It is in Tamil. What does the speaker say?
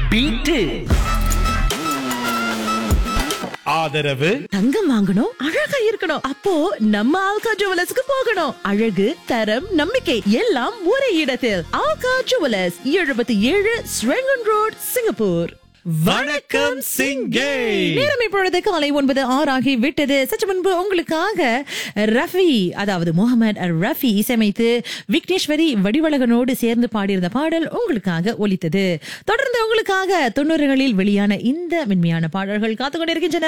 பீட்டு ஆதரவு தங்கம் வாங்கணும் அழகா இருக்கணும் அப்போ நம்ம ஆல்கா ஜுவலர்ஸ்க்கு போகணும் அழகு தரம் நம்பிக்கை எல்லாம் ஒரே இடத்தில் ஆல்கா ஜுவலர்ஸ் எழுபத்தி ஏழு ஸ்ரெங்கன் ரோட் சிங்கப்பூர் வணக்கம் சிங்கே நேரம் இப்பொழுது காலை ஒன்பது ஆறு ஆகி விட்டது சற்று முன்பு உங்களுக்காக ரஃபி அதாவது முகமது ரஃபி இசையமைத்து விக்னேஸ்வரி வடிவழகனோடு சேர்ந்து பாடியிருந்த பாடல் உங்களுக்காக ஒலித்தது தொடர்ந்து உங்களுக்காக தொண்ணூறுகளில் வெளியான இந்த மென்மையான பாடல்கள் காத்துக் கொண்டிருக்கின்றன